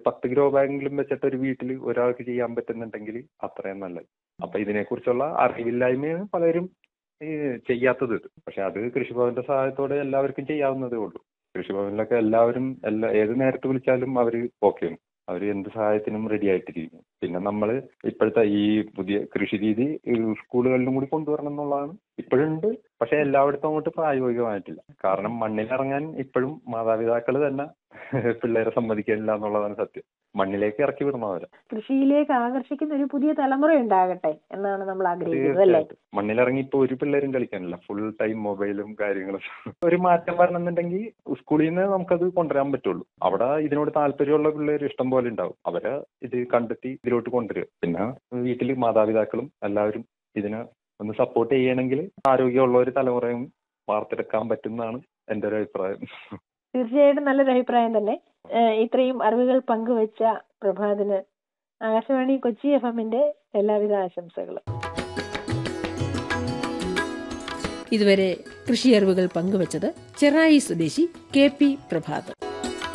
പത്ത് ഗ്രോ ബാഗെങ്കിലും വെച്ചിട്ട് ഒരു വീട്ടിൽ ഒരാൾക്ക് ചെയ്യാൻ പറ്റുന്നുണ്ടെങ്കിൽ അത്രയും നല്ലത് അപ്പൊ ഇതിനെക്കുറിച്ചുള്ള അറിവില്ലായ്മയാണ് പലരും ഈ ചെയ്യാത്തത് ഇത് പക്ഷെ അത് കൃഷിഭവന്റെ സഹായത്തോടെ എല്ലാവർക്കും ചെയ്യാവുന്നതേ ഉള്ളൂ കൃഷിഭവനിലൊക്കെ എല്ലാവരും എല്ലാ ഏത് നേരത്ത് വിളിച്ചാലും അവര് ഓക്കെയാണ് അവർ എന്ത് സഹായത്തിനും റെഡി ആയിട്ടിരിക്കുന്നു പിന്നെ നമ്മൾ ഇപ്പോഴത്തെ ഈ പുതിയ കൃഷി രീതി ഈ സ്കൂളുകളിലും കൂടി കൊണ്ടുവരണം എന്നുള്ളതാണ് ഇപ്പോഴുണ്ട് പക്ഷെ എല്ലായിടത്തും അങ്ങോട്ട് പ്രായോഗികമായിട്ടില്ല കാരണം മണ്ണിലിറങ്ങാൻ ഇപ്പോഴും മാതാപിതാക്കൾ തന്നെ പിള്ളേരെ സമ്മതിക്കില്ല എന്നുള്ളതാണ് സത്യം മണ്ണിലേക്ക് ഇറക്കി വിടണം അവരെ കൃഷിയിലേക്ക് ആകർഷിക്കുന്ന ഒരു പുതിയ തലമുറ ഉണ്ടാകട്ടെ എന്നാണ് നമ്മൾ ആഗ്രഹിക്കുന്നത് അല്ലേ തീർച്ചയായിട്ടും മണ്ണിലിറങ്ങി ഇപ്പൊ ഒരു പിള്ളേരും കളിക്കാനില്ല ഫുൾ ടൈം മൊബൈലും കാര്യങ്ങളും ഒരു മാറ്റം വരണമെന്നുണ്ടെങ്കിൽ സ്കൂളിൽ നിന്ന് നമുക്കത് കൊണ്ടുവരാൻ പറ്റുള്ളൂ അവിടെ ഇതിനോട് താല്പര്യമുള്ള പിള്ളേർ ഇഷ്ടം പോലെ ഉണ്ടാവും അവരെ ഇത് കണ്ടെത്തി ഇതിലോട്ട് കൊണ്ടുവരിക പിന്നെ വീട്ടിൽ മാതാപിതാക്കളും എല്ലാവരും ഇതിനെ ഒന്ന് സപ്പോർട്ട് ചെയ്യണമെങ്കിൽ ആരോഗ്യമുള്ള ഒരു തലമുറയും വാർത്തെടുക്കാൻ പറ്റുന്നതാണ് എൻ്റെ ഒരു അഭിപ്രായം തീർച്ചയായിട്ടും നല്ലൊരു അഭിപ്രായം തന്നെ ഏഹ് ഇത്രയും അറിവുകൾ പങ്കുവച്ച പ്രഭാതിന് ആകാശവാണി കൊച്ചി എഫ് എമ്മിന്റെ എല്ലാവിധ ആശംസകളും ഇതുവരെ കൃഷി അറിവുകൾ പങ്കുവച്ചത് ചെറായി സ്വദേശി കെ പി പ്രഭാത്